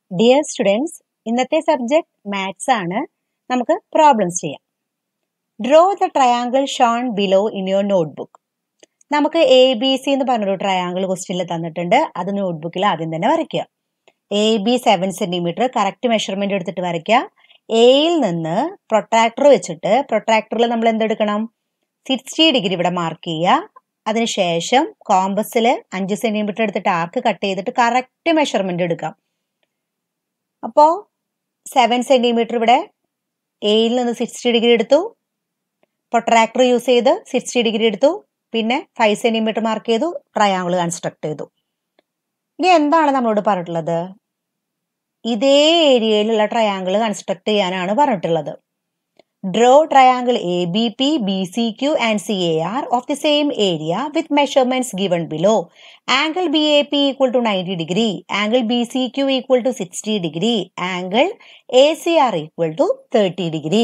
dear students ഇന്നത്തെ subject maths ആണ് നമുക്ക് പ്രോബ്ലംസ് ചെയ്യാം draw the triangle shown below in your notebook നമുക്ക് എ ബി സി എന്ന് പറഞ്ഞൊരു ട്രയാങ്കിൾ ക്വസ്റ്റ്യനിൽ തന്നിട്ടുണ്ട് അത് നോട്ട്ബുക്കിൽ ആദ്യം തന്നെ വരയ്ക്കുക A B seven centimetre correct measurement എടുത്തിട്ട് വരയ്ക്കുക എയിൽ നിന്ന് പ്രൊട്രാക്ടർ വെച്ചിട്ട് പ്രൊട്രാക്ടറിൽ നമ്മൾ എന്തെടുക്കണം സിക്സ്റ്റി ഡിഗ്രി ഇവിടെ മാർക്ക് ചെയ്യുക അതിനുശേഷം കോമ്പസിൽ അഞ്ച് സെന്റിമീറ്റർ എടുത്തിട്ട് ആർക്ക് കട്ട് ചെയ്തിട്ട് കറക്റ്റ് മെഷർമെന്റ് എടുക്കാം അപ്പോൾ സെവൻ സെന്റിമീറ്റർ ഇവിടെ എയിൽ നിന്ന് സിക്സ്റ്റി ഡിഗ്രി എടുത്തു പ്രൊട്രാക്ടർ യൂസ് ചെയ്ത് സിക്സ്റ്റി ഡിഗ്രി എടുത്തു പിന്നെ ഫൈവ് സെന്റിമീറ്റർ മാർക്ക് ചെയ്തു ട്രയാങ്കിൾ കൺസ്ട്രക്ട് ചെയ്തു ഇനി എന്താണ് നമ്മളോട് പറഞ്ഞിട്ടുള്ളത് ഇതേ ഏരിയയിലുള്ള ട്രയാങ്കിൾ കൺസ്ട്രക്ട് ചെയ്യാനാണ് പറഞ്ഞിട്ടുള്ളത് draw triangle A B P B C Q and C A R of the same area with measurements given below angle B A P equal to ninety degree angle B C Q equal to sixty degree angle A C R equal to thirty degree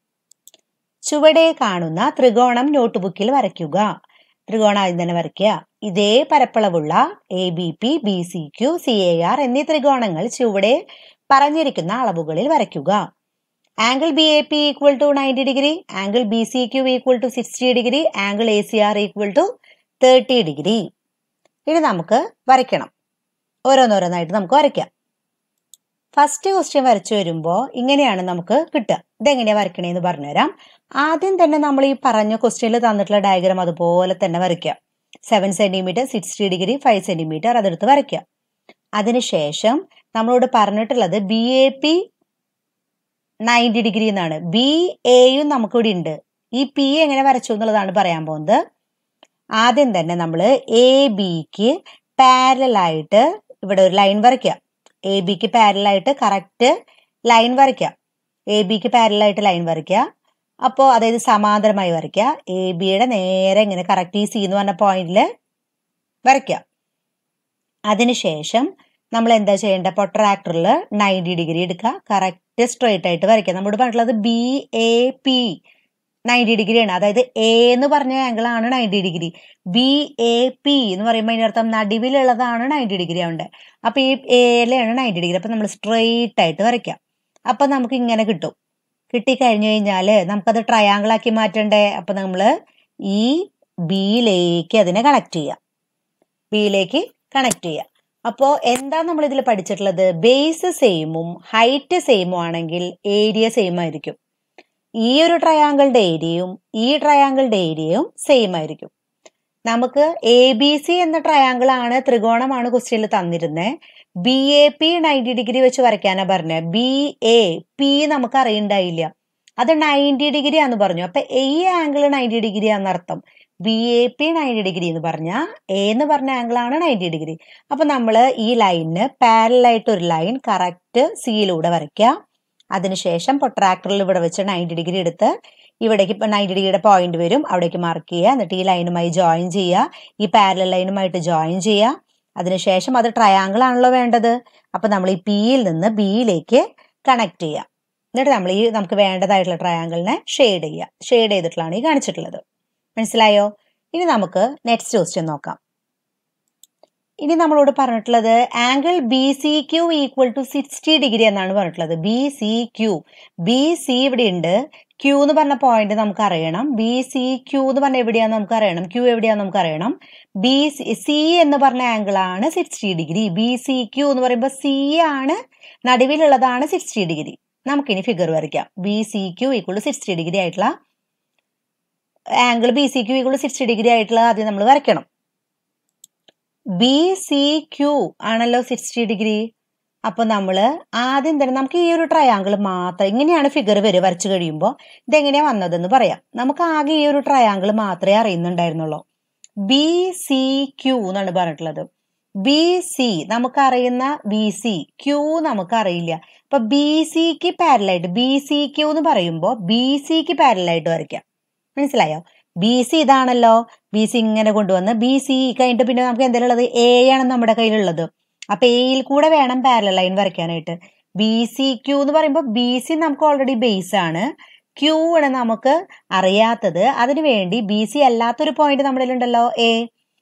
ചുവടെ കാണുന്ന ത്രികോണം നോട്ട്ബുക്കിൽ വരയ്ക്കുക ത്രികോണം ആദ്യം തന്നെ വരയ്ക്കുക ഇതേ പരപ്പളവുള്ള A B P B C Q C A R എന്നീ ത്രികോണങ്ങൾ ചുവടെ പറഞ്ഞിരിക്കുന്ന അളവുകളിൽ വരയ്ക്കുക angle B A P equal to ninety degree angle B C Q equal to sixty degree angle A C R equal to thirty degree ഇനി നമുക്ക് വരയ്ക്കണം ഓരോന്നോരോന്നായിട്ട് നമുക്ക് വരയ്ക്കാം ഫസ്റ്റ് ക്വസ്റ്റ്യൻ വരച്ചു വരുമ്പോൾ ഇങ്ങനെയാണ് നമുക്ക് കിട്ടുക ഇതെങ്ങനെയാ വരയ്ക്കണേന്ന് പറഞ്ഞുതരാം ആദ്യം തന്നെ നമ്മൾ ഈ പറഞ്ഞ ക്വസ്റ്റ്യനിൽ തന്നിട്ടുള്ള ഡയഗ്രാം അതുപോലെ തന്നെ വരയ്ക്കുക seven centimetre sixty degree five centimetre അതെടുത്ത് വരയ്ക്കുക അതിനുശേഷം നമ്മളോട് പറഞ്ഞിട്ടുള്ളത് B A P ninety degree എന്നാണ് ബി എയും നമുക്കിവിടെ ഉണ്ട് ഈ പി എങ്ങനെ വരച്ചു എന്നുള്ളതാണ് പറയാൻ പോകുന്നത് ആദ്യം തന്നെ നമ്മൾ എ ബിക്ക് പാരലായിട്ട് ഇവിടെ ഒരു ലൈൻ വരയ്ക്കുക എ ബിക്ക് പാരലായിട്ട് കറക്റ്റ് ലൈൻ വരയ്ക്കുക എ ബിക്ക് പാരലായിട്ട് ലൈൻ വരയ്ക്കുക അപ്പോൾ അതായത് സമാന്തരമായി വരയ്ക്കുക എ ബിയുടെ നേരെ ഇങ്ങനെ കറക്റ്റ് ഈ സി എന്ന് പറഞ്ഞ പോയിന്റിൽ വരയ്ക്കുക അതിനുശേഷം നമ്മൾ എന്താ ചെയ്യേണ്ട പ്രൊട്രാക്ടറിൽ നയൻറ്റി ഡിഗ്രി എടുക്കുക കറക്റ്റ് സ്ട്രെയിറ്റ് ആയിട്ട് വരയ്ക്കുക നമ്മോട് പറഞ്ഞിട്ടുള്ളത് ബി എ പി നയൻറ്റി ഡിഗ്രിയാണ് അതായത് എ എന്ന് പറഞ്ഞ ആംഗിൾ ആണ് ninety degree B A P എന്ന് പറയുമ്പോൾ അതിൻ്റെ അർത്ഥം നടുവിലുള്ളതാണ് നയൻറ്റി ഡിഗ്രി ആവേണ്ടത് അപ്പൊ ഈ എയിലാണ് നയൻറ്റി ഡിഗ്രി അപ്പൊ നമ്മൾ സ്ട്രെയിറ്റ് ആയിട്ട് വരയ്ക്കാം അപ്പൊ നമുക്ക് ഇങ്ങനെ കിട്ടും കിട്ടിക്കഴിഞ്ഞു കഴിഞ്ഞാൽ നമുക്കത് ട്രയാങ്കിൾ ആക്കി മാറ്റണ്ടേ അപ്പൊ നമ്മൾ ഈ ബിയിലേക്ക് അതിനെ കണക്ട് ചെയ്യാം ബിയിലേക്ക് കണക്ട് ചെയ്യാം അപ്പോൾ എന്താ നമ്മൾ ഇതിൽ പഠിച്ചിട്ടുള്ളത് ബേസ് സെയിമും ഹൈറ്റ് സെയിമും ആണെങ്കിൽ ഏരിയ സെയിം ആയിരിക്കും ഈ ഒരു ട്രയാങ്കിളുടെ ഏരിയയും ഈ ട്രയാങ്കിളുടെ ഏരിയയും സെയിം ആയിരിക്കും നമുക്ക് എ ബി സി എന്ന ട്രയാങ്കിൾ ആണ് ത്രികോണമാണ് ക്വസ്റ്റ്യനിൽ തന്നിരുന്നത് B A P ninety degree വെച്ച് വരയ്ക്കാനാ പറഞ്ഞത് ബി എ പി നമുക്ക് അറിയണ്ടായില്ല അത് നയൻറ്റി ഡിഗ്രി ആന്ന് പറഞ്ഞു അപ്പൊ ഈ ആംഗിൾ നയൻറ്റി ഡിഗ്രി ആണെന്നർത്ഥം B A P ninety degree എന്ന് പറഞ്ഞാൽ എ എന്ന് പറഞ്ഞ ആംഗിൾ ആണ് നയൻറ്റി ഡിഗ്രി അപ്പൊ നമ്മൾ ഈ ലൈനിന് പാരലായിട്ട് ഒരു ലൈൻ കറക്റ്റ് സിയിലൂടെ വരയ്ക്കുക അതിനുശേഷം പ്രൊട്രാക്ടറിൽ ഇവിടെ വെച്ച് നയൻറ്റി ഡിഗ്രി എടുത്ത് ഇവിടേക്ക് ഇപ്പം നയൻറ്റി ഡിഗ്രിയുടെ പോയിന്റ് വരും അവിടേക്ക് മാർക്ക് ചെയ്യുക എന്നിട്ട് ഈ ലൈനുമായി ജോയിൻ ചെയ്യുക ഈ പാരലൽ ലൈനുമായിട്ട് ജോയിൻ ചെയ്യുക അതിനുശേഷം അത് ട്രയാങ്കിൾ ആണല്ലോ വേണ്ടത് അപ്പൊ നമ്മൾ ഈ പിയിൽ നിന്ന് ബിയിലേക്ക് കണക്ട് ചെയ്യുക എന്നിട്ട് നമ്മൾ ഈ നമുക്ക് വേണ്ടതായിട്ടുള്ള ട്രയാങ്കിളിനെ ഷെയ്ഡ് ചെയ്യുക ഷെയ്ഡ് ചെയ്തിട്ടുള്ളതാണ് ഈ കാണിച്ചിട്ടുള്ളത് മനസ്സിലായോ ഇനി നമുക്ക് നെക്സ്റ്റ് ക്വസ്റ്റ്യൻ നോക്കാം ഇനി നമ്മളോട് പറഞ്ഞിട്ടുള്ളത് angle B C Q equal to sixty degree എന്നാണ് പറഞ്ഞിട്ടുള്ളത് B C Q B C ഇവിടെ ഉണ്ട് ക്യൂ എന്ന് പറഞ്ഞ പോയിന്റ് നമുക്ക് അറിയണം ബി സി ക്യൂ എന്ന് പറഞ്ഞ എവിടെയാന്ന് നമുക്ക് അറിയണം ക്യൂ എവിടെയാന്ന് നമുക്ക് അറിയണം ബി സി എന്ന് പറഞ്ഞ ആംഗിൾ ആണ് sixty degree B C Q എന്ന് പറയുമ്പോൾ സി ആണ് നടുവിലുള്ളതാണ് സിക്സ്റ്റി ഡിഗ്രി നമുക്കിനി ഫിഗർ വരയ്ക്കാം B C Q equal to sixty degree ആയിട്ടുള്ള angle B C Q equal to sixty degree ആയിട്ടുള്ള ആദ്യം നമ്മൾ വരയ്ക്കണം ബി സി ക്യൂ ആണല്ലോ സിക്സ്റ്റി ഡിഗ്രി അപ്പൊ നമ്മൾ ആദ്യം തന്നെ നമുക്ക് ഈ ഒരു ട്രയാങ്കിൾ മാത്രം ഇങ്ങനെയാണ് ഫിഗർ വരിക വരച്ചു കഴിയുമ്പോൾ ഇതെങ്ങനെയാ വന്നതെന്ന് പറയാം നമുക്ക് ആകെ ഈ ഒരു ട്രയാങ്കിൾ മാത്രമേ അറിയുന്നുണ്ടായിരുന്നുള്ളൂ ബി സി ക്യൂ എന്നാണ് പറഞ്ഞിട്ടുള്ളത് ബി സി നമുക്കറിയുന്ന ബി സി ക്യൂ നമുക്കറിയില്ല അപ്പൊ ബി സിക്ക് പാരലായിട്ട് ബി സി ക്യൂ എന്ന് പറയുമ്പോൾ ബി സിക്ക് പാരലായിട്ട് വരയ്ക്കാം മനസ്സിലായോ ബി സി ഇതാണല്ലോ ബി സി ഇങ്ങനെ കൊണ്ടുവന്ന് ബി സി കഴിഞ്ഞിട്ട് പിന്നെ നമുക്ക് എന്തെങ്കിലും ഉള്ളത് എ ആണ് നമ്മുടെ കയ്യിലുള്ളത് അപ്പൊ എയിൽ കൂടെ വേണം പാരലൽ ലൈൻ വരയ്ക്കാനായിട്ട് ബി സി ക്യൂ എന്ന് പറയുമ്പോൾ ബി സി നമുക്ക് ഓൾറെഡി ബേസ് ആണ് ക്യൂ ആണ് നമുക്ക് അറിയാത്തത് അതിനു വേണ്ടി ബി സി അല്ലാത്തൊരു പോയിന്റ് നമ്മുടെ ഉണ്ടല്ലോ എ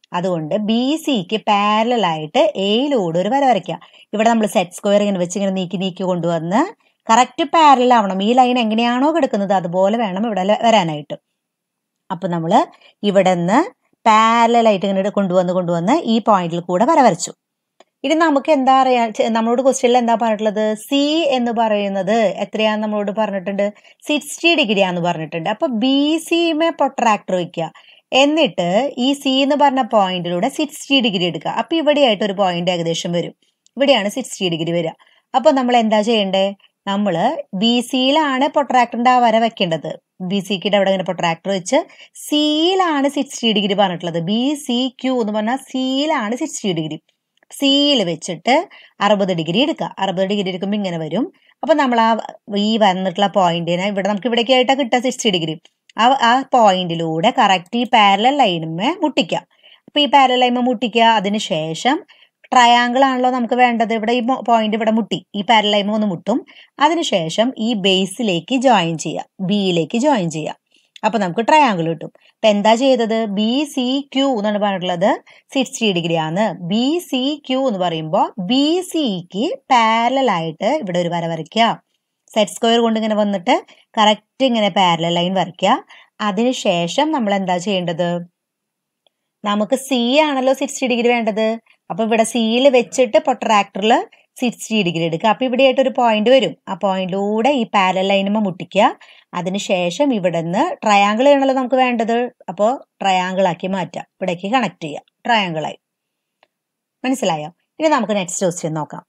അതുകൊണ്ട് ബി സിക്ക് പാരലൽ ആയിട്ട് എയിലൂടെ ഒരു വര വരയ്ക്കാം ഇവിടെ നമ്മൾ സെറ്റ് സ്ക്വയർ ഇങ്ങനെ വെച്ച് ഇങ്ങനെ നീക്കി നീക്കി കൊണ്ടുവന്ന് കറക്റ്റ് പാരലൽ ആവണം ഈ ലൈൻ എങ്ങനെയാണോ കിടക്കുന്നത് അതുപോലെ വേണം ഇവിടെ വരാനായിട്ട് അപ്പൊ നമ്മൾ ഇവിടെ നിന്ന് പാരലായിട്ട് ഇങ്ങനെ കൊണ്ടുവന്ന് കൊണ്ടുവന്ന് ഈ പോയിന്റിൽ കൂടെ വര വരച്ചു ഇനി നമുക്ക് എന്താ അറിയാ നമ്മളോട് ക്വസ്റ്റ്യനിൽ എന്താ പറഞ്ഞിട്ടുള്ളത് സി എന്ന് പറയുന്നത് എത്രയാന്ന് നമ്മളോട് പറഞ്ഞിട്ടുണ്ട് സിക്സ്റ്റി ഡിഗ്രി ആന്ന് പറഞ്ഞിട്ടുണ്ട് അപ്പൊ ബി സിമെ പ്രൊട്രാക്ടർ വെക്കുക എന്നിട്ട് ഈ സി എന്ന് പറഞ്ഞ പോയിന്റിലൂടെ സിക്സ്റ്റി ഡിഗ്രി എടുക്കുക അപ്പൊ ഇവിടെയായിട്ട് ഒരു പോയിന്റ് ഏകദേശം വരും ഇവിടെയാണ് സിക്സ്റ്റി ഡിഗ്രി വരിക അപ്പൊ നമ്മൾ എന്താ ചെയ്യണ്ടേ നമ്മള് ബി സിയിലാണ് പ്രൊട്രാക്ടറിന്റെ ആ വര വെക്കേണ്ടത് ബി സിക്കിന്റെ അവിടെ ഇങ്ങനെ പ്രൊട്രാക്ടർ വെച്ച് സിയിലാണ് സിക്സ്റ്റി ഡിഗ്രി പറഞ്ഞിട്ടുള്ളത് ബി സി ക്യൂ എന്ന് പറഞ്ഞാൽ സിയിലാണ് സിക്സ്റ്റി ഡിഗ്രി സിയിൽ വെച്ചിട്ട് അറുപത് ഡിഗ്രി എടുക്കുക അറുപത് ഡിഗ്രി എടുക്കുമ്പോൾ ഇങ്ങനെ വരും അപ്പൊ നമ്മൾ ആ ഈ വന്നിട്ടുള്ള പോയിന്റിനെ ഇവിടെ നമുക്ക് ഇവിടേക്ക് ആയിട്ടാണ് കിട്ടുക സിക്സ്റ്റി ഡിഗ്രി ആ ആ പോയിന്റിലൂടെ കറക്റ്റ് ഈ പാരലൽ ലൈനുമേ മുട്ടിക്കുക അപ്പൊ ഈ പാരലൽ ലൈമ മുട്ടിക്കുക അതിന് ശേഷം ട്രയാങ്കിൾ ആണല്ലോ നമുക്ക് വേണ്ടത് ഇവിടെ ഈ പോയിന്റ് ഇവിടെ മുട്ടി ഈ പാരലൽ ലൈമ ഒന്ന് മുട്ടും അതിനുശേഷം ഈ ബേസിലേക്ക് ജോയിൻ ചെയ്യുക ബിയിലേക്ക് ജോയിൻ ചെയ്യുക അപ്പൊ നമുക്ക് ട്രയാങ്കിൾ കിട്ടും അപ്പൊ എന്താ ചെയ്തത് ബി സി ക്യൂ എന്നാണ് പറഞ്ഞിട്ടുള്ളത് സിക്സ്റ്റി ഡിഗ്രി ആണ് ബി സി ക്യൂ എന്ന് പറയുമ്പോൾ ബി സിക്ക് പാരലൽ ആയിട്ട് ഇവിടെ ഒരു വര വരയ്ക്കുക സെറ്റ് സ്ക്വയർ കൊണ്ട് ഇങ്ങനെ വന്നിട്ട് കറക്റ്റ് ഇങ്ങനെ പാരലൽ ലൈൻ വരയ്ക്കുക അതിനുശേഷം നമ്മൾ എന്താ ചെയ്യേണ്ടത് നമുക്ക് സി ആണല്ലോ സിക്സ്റ്റി ഡിഗ്രി വേണ്ടത് അപ്പൊ ഇവിടെ സിയിൽ വെച്ചിട്ട് പ്രൊട്രാക്ടറിൽ സിക്സ്റ്റി ഡിഗ്രി എടുക്കുക അപ്പൊ ഇവിടെ ആയിട്ട് ഒരു പോയിന്റ് വരും ആ പോയിന്റിലൂടെ ഈ പാരൽ ലൈനുമ മുട്ടിക്കുക അതിനുശേഷം ഇവിടെ നിന്ന് ട്രയാങ്കിൾ ആണല്ലോ നമുക്ക് വേണ്ടത് അപ്പോൾ ട്രയാങ്കിൾ ആക്കി മാറ്റാം ഇവിടേക്ക് കണക്ട് ചെയ്യാം ട്രയാങ്കിളായി മനസ്സിലായോ ഇനി നമുക്ക് നെക്സ്റ്റ് ക്വസ്റ്റ്യൻ നോക്കാം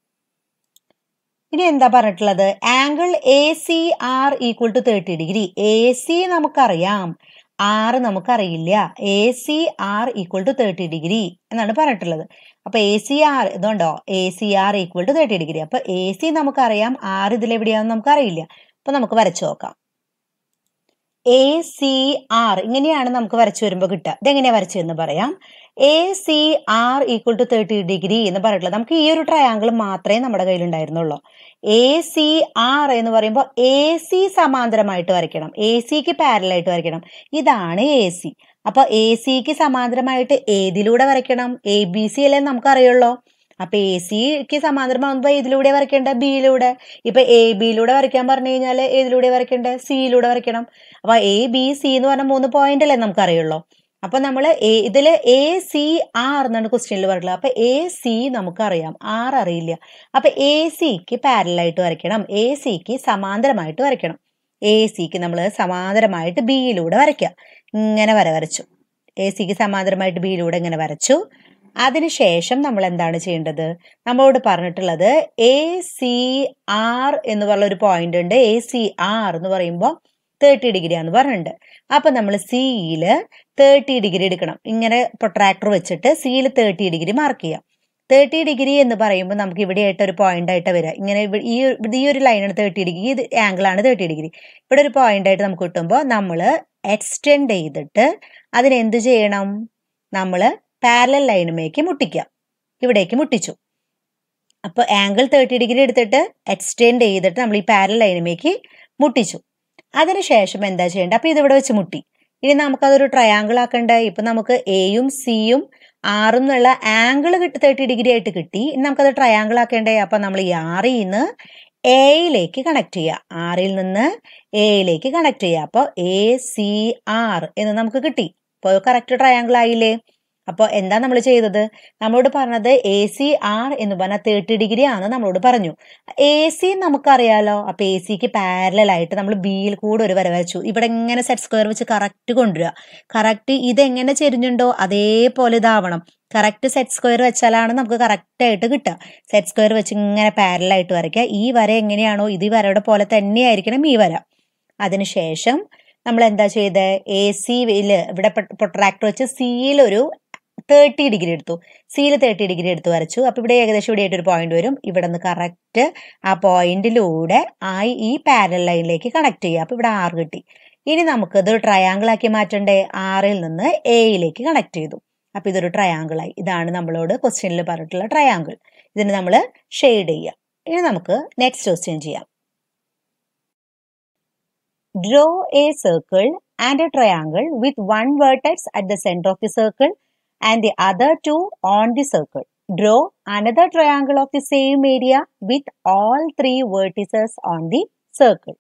ഇനി എന്താ പറഞ്ഞിട്ടുള്ളത് angle A C R equal to thirty degree A C നമുക്കറിയാം ആറ് നമുക്കറിയില്ല A C R equal to thirty degree എന്നാണ് പറഞ്ഞിട്ടുള്ളത് അപ്പൊ എ സി ആർ ഇതുണ്ടോ A C R equal to thirty degree അപ്പൊ എ സി നമുക്കറിയാം ആർ ഇതിലെവിടെയാണെന്ന് നമുക്കറിയില്ല അപ്പൊ നമുക്ക് വരച്ചു നോക്കാം എ സി ആർ ഇങ്ങനെയാണ് നമുക്ക് വരച്ചു വരുമ്പോൾ കിട്ടുക ഇതെങ്ങനെയാ വരച്ചതെന്ന് പറയാം A C R equal to thirty degree എന്ന് പറഞ്ഞിട്ടുള്ളത് നമുക്ക് ഈ ഒരു ട്രയാങ്കിൾ മാത്രമേ നമ്മുടെ കയ്യിൽ ഉണ്ടായിരുന്നുള്ളൂ എ സി ആർ എന്ന് പറയുമ്പോൾ എ സി സമാന്തരമായിട്ട് വരയ്ക്കണം എ സിക്ക് പാരലായിട്ട് വരയ്ക്കണം ഇതാണ് എ സി അപ്പൊ എ സിക്ക് സമാന്തരമായിട്ട് ഏതിലൂടെ വരയ്ക്കണം എ ബി സി അല്ലേ നമുക്കറിയുള്ളൂ അപ്പൊ എ സിക്ക് സമാന്തരമാകുമ്പോ ഇതിലൂടെ വരയ്ക്കേണ്ടത് ബിയിലൂടെ ഇപ്പൊ എ ബിയിലൂടെ വരയ്ക്കാൻ പറഞ്ഞു കഴിഞ്ഞാൽ ഏതിലൂടെ വരയ്ക്കേണ്ടത് സിയിലൂടെ വരയ്ക്കണം അപ്പൊ എ ബി സി എന്ന് പറഞ്ഞ മൂന്ന് പോയിന്റ് അല്ലേ നമുക്കറിയുള്ളൂ അപ്പൊ നമ്മൾ ഇതില് എ സി ആർ എന്നാണ് ക്വസ്റ്റ്യനിൽ പറഞ്ഞത് അപ്പൊ എ സി നമുക്കറിയാം ആർ അറിയില്ല അപ്പൊ എ സിക്ക് പാരലായിട്ട് വരയ്ക്കണം എ സിക്ക് സമാന്തരമായിട്ട് വരയ്ക്കണം എ സിക്ക് നമ്മൾ സമാന്തരമായിട്ട് ബിയിലൂടെ വരയ്ക്കുക ഇങ്ങനെ വര വരച്ചു എ സിക്ക് സമാന്തരമായിട്ട് ബിയിലൂടെ ഇങ്ങനെ വരച്ചു അതിനുശേഷം നമ്മൾ എന്താണ് ചെയ്യേണ്ടത് നമ്മളോട് പറഞ്ഞിട്ടുള്ളത് എ സി ആർ എന്ന് പറഞ്ഞ ഒരു പോയിന്റ് ഉണ്ട് എ സി ആർ എന്ന് പറയുമ്പോൾ തേർട്ടി ഡിഗ്രി ആന്ന് പറഞ്ഞിട്ടുണ്ട് അപ്പൊ നമ്മൾ സിയില് തേർട്ടി ഡിഗ്രി എടുക്കണം ഇങ്ങനെ പ്രൊട്രാക്ടർ വെച്ചിട്ട് സിയിൽ തേർട്ടി ഡിഗ്രി മാർക്ക് ചെയ്യാം തേർട്ടി ഡിഗ്രി എന്ന് പറയുമ്പോൾ നമുക്ക് ഇവിടെ ആയിട്ട് ഒരു പോയിന്റ് ആയിട്ട് വരിക ഇങ്ങനെ ഈ ഈ ഒരു ലൈനാണ് തേർട്ടി ഡിഗ്രി ഇത് ആംഗിൾ ആണ് തേർട്ടി ഡിഗ്രി ഇവിടെ ഒരു പോയിന്റ് ആയിട്ട് നമുക്ക് കിട്ടുമ്പോൾ നമ്മൾ എക്സ്റ്റെൻഡ് ചെയ്തിട്ട് അതിന് എന്ത് ചെയ്യണം നമ്മൾ പാരലൽ ലൈനുമേക്ക് മുട്ടിക്കുക ഇവിടേക്ക് മുട്ടിച്ചു അപ്പോൾ ആംഗിൾ തേർട്ടി ഡിഗ്രി എടുത്തിട്ട് എക്സ്റ്റെൻഡ് ചെയ്തിട്ട് നമ്മൾ ഈ പാരലൽ ലൈനുമേക്ക് മുട്ടിച്ചു അതിനുശേഷം എന്താ ചെയ്യേണ്ടത് അപ്പൊ ഇതിവിടെ വെച്ച് മുട്ടി ഇനി നമുക്കതൊരു ട്രയാങ്കിൾ ആക്കണ്ടേ ഇപ്പൊ നമുക്ക് എയും സിയും ആറും എന്നുള്ള ആംഗിൾ കിട്ടി തേർട്ടി ഡിഗ്രി ആയിട്ട് കിട്ടി ഇനി നമുക്കത് ട്രയാങ്കിൾ ആക്കേണ്ടേ അപ്പൊ നമ്മൾ ഈ ആറിൽ നിന്ന് എയിലേക്ക് കണക്ട് ചെയ്യുക ആറിൽ നിന്ന് എയിലേക്ക് കണക്ട് ചെയ്യുക അപ്പോൾ എ സി ആർ എന്ന് നമുക്ക് കിട്ടി അപ്പോൾ കറക്റ്റ് ട്രയാങ്കിൾ ആയില്ലേ അപ്പോൾ എന്താ നമ്മൾ ചെയ്തത് നമ്മളോട് പറഞ്ഞത് എ സി ആർ എന്ന് പറഞ്ഞാൽ തേർട്ടി ഡിഗ്രി ആണ് നമ്മളോട് പറഞ്ഞു എ സി നമുക്കറിയാലോ അപ്പൊ എ സിക്ക് പാരലായിട്ട് നമ്മൾ ബിയിൽ കൂടെ ഒരു വര വരച്ചു ഇവിടെ ഇങ്ങനെ സെറ്റ് സ്ക്വയർ വെച്ച് കറക്റ്റ് കൊണ്ടുവരിക കറക്റ്റ് ഇതെങ്ങനെ ചെരിഞ്ഞുണ്ടോ അതേപോലെ ഇതാവണം കറക്റ്റ് സെറ്റ് സ്ക്വയർ വെച്ചാലാണ് നമുക്ക് കറക്റ്റ് ആയിട്ട് കിട്ടുക സെറ്റ് സ്ക്വയർ വെച്ച് ഇങ്ങനെ പാരലായിട്ട് വരയ്ക്കുക ഈ വര എങ്ങനെയാണോ ഇത് ഈ വരയുടെ പോലെ തന്നെയായിരിക്കണം ഈ വര അതിനുശേഷം നമ്മൾ എന്താ ചെയ്തത് എ സിയിൽ ഇവിടെ പ്രൊട്രാക്ടർ വെച്ച് സിയിൽ ഒരു തേർട്ടി ഡിഗ്രി എടുത്തു സിയിൽ തേർട്ടി ഡിഗ്രി എടുത്ത് വരച്ചു അപ്പൊ ഇവിടെ ഏകദേശം ഇവിടെ ആയിട്ടൊരു പോയിന്റ് വരും ഇവിടെ നിന്ന് കറക്റ്റ് ആ പോയിന്റിലൂടെ ആ ഈ പാരൽ ലൈനിലേക്ക് കണക്ട് ചെയ്യുക അപ്പൊ ഇവിടെ ആറ് കിട്ടി ഇനി നമുക്ക് ഇത് ട്രയാങ്കിൾ ആക്കി മാറ്റണ്ടേ ആറിൽ നിന്ന് എയിലേക്ക് കണക്ട് ചെയ്തു അപ്പൊ ഇതൊരു ട്രയാങ്കിൾ ആയി ഇതാണ് നമ്മളോട് ക്വസ്റ്റ്യനിൽ പറഞ്ഞിട്ടുള്ള ട്രയാങ്കിൾ ഇതിന് നമ്മൾ ഷെയ്ഡ് ചെയ്യുക ഇനി നമുക്ക് നെക്സ്റ്റ് ക്വസ്റ്റ്യൻ ചെയ്യാം Draw a circle and a triangle with one vertex at the center of the circle and the other two on the circle draw another triangle of the same area with all three vertices on the circle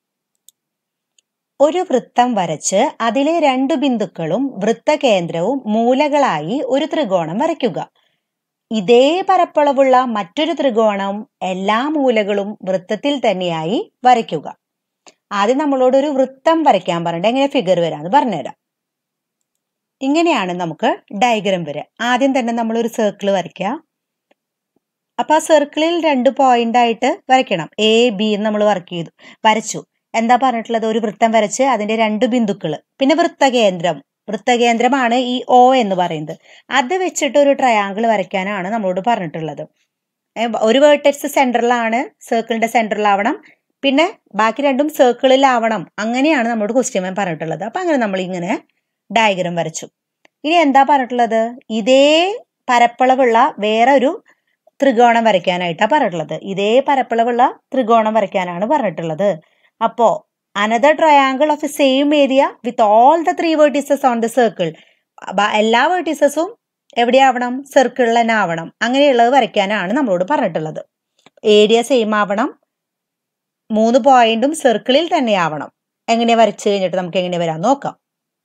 ഒരു വൃത്തം വരച്ച് അതിലെ രണ്ടു ബിന്ദുക്കളും വൃത്തകേന്ദ്രവും മൂലകളായി ഒരു ത്രികോണം വരയ്ക്കുക ഇതേ പരപ്പളവുള്ള മറ്റൊരു ത്രികോണം എല്ലാ മൂലകളും വൃത്തത്തിൽ തന്നെയായി വരയ്ക്കുക ആദ്യം നമ്മളോട് ഒരു വൃത്തം വരയ്ക്കാൻ പറഞ്ഞിട്ട് എങ്ങനെ ഫിഗർ വരാന്ന് പറഞ്ഞുതരാം ഇങ്ങനെയാണ് നമുക്ക് ഡയഗ്രം വരിക ആദ്യം തന്നെ നമ്മൾ ഒരു സർക്കിൾ വരയ്ക്കുക അപ്പൊ ആ സർക്കിളിൽ രണ്ട് പോയിന്റ് ആയിട്ട് വരയ്ക്കണം എ ബി എന്ന് നമ്മൾ വർക്ക് ചെയ്തു വരച്ചു എന്താ പറഞ്ഞിട്ടുള്ളത് ഒരു വൃത്തം വരച്ച് അതിന്റെ രണ്ട് ബിന്ദുക്കൾ പിന്നെ വൃത്തകേന്ദ്രം വൃത്തകേന്ദ്രമാണ് ഈ ഒ എന്ന് പറയുന്നത് അത് വെച്ചിട്ട് ഒരു ട്രയാങ്കിൾ വരയ്ക്കാനാണ് നമ്മളോട് പറഞ്ഞിട്ടുള്ളത് ഏ, ഒരു വേർട്ടെക്സ് സെന്ററിലാണ് സർക്കിളിന്റെ സെന്ററിലാവണം പിന്നെ ബാക്കി രണ്ടും സർക്കിളിലാവണം അങ്ങനെയാണ് നമ്മളോട് ക്വസ്റ്റ്യൻ പറഞ്ഞിട്ടുള്ളത് അപ്പൊ അങ്ങനെ നമ്മൾ ഇങ്ങനെ ഡയഗ്രം വരച്ചു ഇനി എന്താ പറഞ്ഞിട്ടുള്ളത് ഇതേ പരപ്പളവുള്ള വേറെ ഒരു ത്രികോണം വരയ്ക്കാനായിട്ടാണ് പറഞ്ഞിട്ടുള്ളത് ഇതേ പരപ്പളവുള്ള ത്രികോണം വരയ്ക്കാനാണ് പറഞ്ഞിട്ടുള്ളത് അപ്പോ another triangle of same area with all the three vertices on the circle എല്ലാ വേർട്ടീസസും എവിടെയാവണം സർക്കിളിൽ തന്നെ ആവണം അങ്ങനെയുള്ളത് വരയ്ക്കാനാണ് നമ്മളോട് പറഞ്ഞിട്ടുള്ളത് ഏരിയ സെയിം ആവണം മൂന്ന് പോയിന്റും സർക്കിളിൽ തന്നെ ആവണം എങ്ങനെ വരച്ചു കഴിഞ്ഞിട്ട് നമുക്ക് എങ്ങനെ വരാൻ നോക്കാം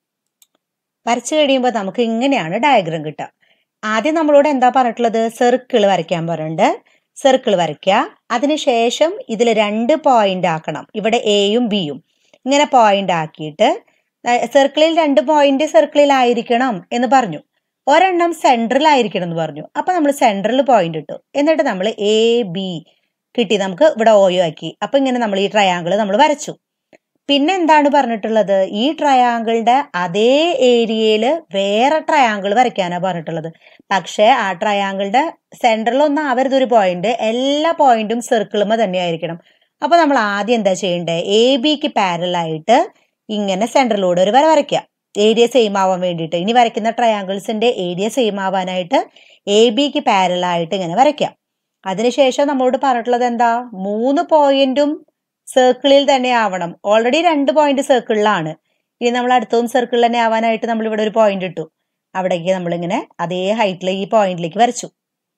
വരച്ചു കഴിയുമ്പോൾ നമുക്ക് ഇങ്ങനെയാണ് ഡയഗ്രം കിട്ടുക ആദ്യം നമ്മളോട് എന്താ പറഞ്ഞിട്ടുള്ളത് സർക്കിൾ വരയ്ക്കാൻ പറഞ്ഞിട്ടുണ്ട് സർക്കിൾ വരയ്ക്കുക അതിനുശേഷം ഇതിൽ രണ്ട് പോയിന്റ് ആക്കണം ഇവിടെ എയും ബിയും ഇങ്ങനെ പോയിന്റ് ആക്കിയിട്ട് സർക്കിളിൽ രണ്ട് പോയിന്റ് സർക്കിളിലായിരിക്കണം എന്ന് പറഞ്ഞു ഒരെണ്ണം സെൻട്രലായിരിക്കണം എന്ന് പറഞ്ഞു അപ്പൊ നമ്മൾ സെൻട്രൽ പോയിന്റ് ഇട്ടു എന്നിട്ട് നമ്മൾ എ ബി കിട്ടി നമുക്ക് ഇവിടെ ഓയോ ആക്കി അപ്പൊ ഇങ്ങനെ നമ്മൾ ഈ ട്രയാങ്കിൾ നമ്മൾ വരച്ചു പിന്നെ എന്താണ് പറഞ്ഞിട്ടുള്ളത് ഈ ട്രയാങ്കിളിന്റെ അതേ ഏരിയയിൽ വേറെ ട്രയാങ്കിൾ വരയ്ക്കാനാണ് പറഞ്ഞിട്ടുള്ളത് പക്ഷേ ആ ട്രയാങ്കിളിന്റെ സെന്ററിലൊന്നും ആവരുത് ഒരു പോയിന്റ് എല്ലാ പോയിന്റും സർക്കിളുമ തന്നെ ആയിരിക്കണം അപ്പൊ നമ്മൾ ആദ്യം എന്താ ചെയ്യേണ്ടത് എ ബിക്ക് പാരലായിട്ട് ഇങ്ങനെ സെന്ററിലൂടെ ഒരു വര വരയ്ക്കുക ഏരിയ സെയിം ആവാൻ വേണ്ടിയിട്ട് ഇനി വരയ്ക്കുന്ന ട്രയാങ്കിൾസിന്റെ ഏരിയ സെയിം ആവാനായിട്ട് എ ബിക്ക് പാരലായിട്ട് ഇങ്ങനെ വരയ്ക്കാം അതിനുശേഷം നമ്മളോട് പറഞ്ഞിട്ടുള്ളത് എന്താ മൂന്ന് പോയിന്റും സർക്കിളിൽ തന്നെ ആവണം ഓൾറെഡി രണ്ട് പോയിന്റ് സർക്കിളിലാണ് ഇനി നമ്മൾ അടുത്തതും സർക്കിളിൽ തന്നെ ആവാനായിട്ട് നമ്മൾ ഇവിടെ ഒരു പോയിന്റ് ഇട്ടു അവിടേക്ക് നമ്മളിങ്ങനെ അതേ ഹൈറ്റിൽ ഈ പോയിന്റിലേക്ക് വരച്ചു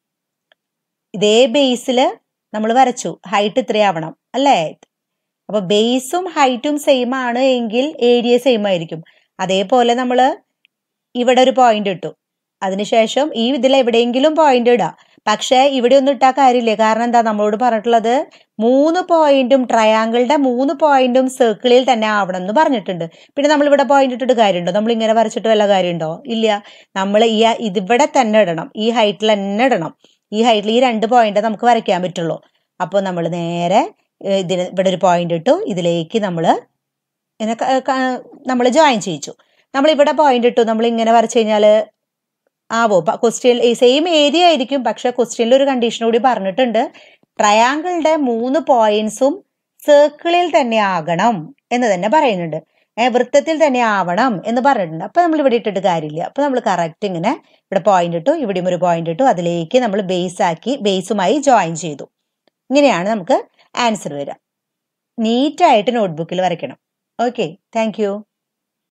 ഇതേ ബേസിൽ നമ്മൾ വരച്ചു ഹൈറ്റ് ഇത്രയാവണം അല്ലേ അപ്പൊ ബേസും ഹൈറ്റും സെയിം ആണ് എങ്കിൽ ഏരിയ സെയിം ആയിരിക്കും അതേപോലെ നമ്മൾ ഇവിടെ ഒരു പോയിന്റ് ഇട്ടു അതിനുശേഷം ഈ ഇതിൽ എവിടെയെങ്കിലും പോയിന്റ് ഇടാം പക്ഷേ ഇവിടെ ഒന്നും ഇട്ടാ കാര്യമില്ല കാരണം എന്താ നമ്മളോട് പറഞ്ഞിട്ടുള്ളത് മൂന്ന് പോയിന്റും ട്രയാങ്കിളുടെ മൂന്ന് പോയിന്റും സർക്കിളിൽ തന്നെ ആവണം എന്ന് പറഞ്ഞിട്ടുണ്ട് പിന്നെ നമ്മൾ ഇവിടെ പോയിന്റ് ഇട്ടിട്ട് കാര്യമുണ്ടോ നമ്മൾ ഇങ്ങനെ വരച്ചിട്ട് വല്ല കാര്യമുണ്ടോ ഇല്ല നമ്മൾ ഈ ഇതിവിടെ തന്നെ ഇടണം ഈ ഹൈറ്റിൽ തന്നെ ഇടണം ഈ ഹൈറ്റിൽ ഈ രണ്ട് പോയിന്റ് നമുക്ക് വരയ്ക്കാൻ പറ്റുള്ളൂ അപ്പോൾ നമ്മൾ നേരെ ഏഹ്, ഇതിന് ഇവിടെ ഒരു പോയിന്റ് ഇട്ടു ഇതിലേക്ക് നമ്മൾ ഇങ്ങനെ നമ്മൾ ജോയിൻ ചെയ്യിച്ചു നമ്മൾ ഇവിടെ പോയിന്റ് ഇട്ടു നമ്മൾ ഇങ്ങനെ വരച്ചു കഴിഞ്ഞാൽ ആവോ ക്വസ്റ്റ്യൻ സെയിം ഏരിയ ആയിരിക്കും പക്ഷെ ക്വസ്റ്റ്യനിൽ ഒരു കണ്ടീഷൻ കൂടി പറഞ്ഞിട്ടുണ്ട് ട്രയാങ്കിളിന്റെ മൂന്ന് പോയിന്റ്സും സർക്കിളിൽ തന്നെ ആകണം എന്ന് തന്നെ പറയുന്നുണ്ട് ഏ, വൃത്തത്തിൽ തന്നെ ആവണം എന്ന് പറഞ്ഞിട്ടുണ്ട് അപ്പൊ നമ്മൾ ഇവിടെ ഇട്ടിട്ട് കാര്യമില്ല അപ്പൊ നമ്മൾ കറക്റ്റ് ഇങ്ങനെ ഇവിടെ പോയിന്റ് ഇട്ടു ഇവിടെയും ഒരു പോയിന്റ് ഇട്ടു അതിലേക്ക് നമ്മൾ ബേസ് ആക്കി ബേസുമായി ജോയിൻ ചെയ്തു ഇങ്ങനെയാണ് നമുക്ക് ആൻസർ വരിക നീറ്റായിട്ട് നോട്ട്ബുക്കിൽ വരയ്ക്കണം ഓക്കെ താങ്ക് യു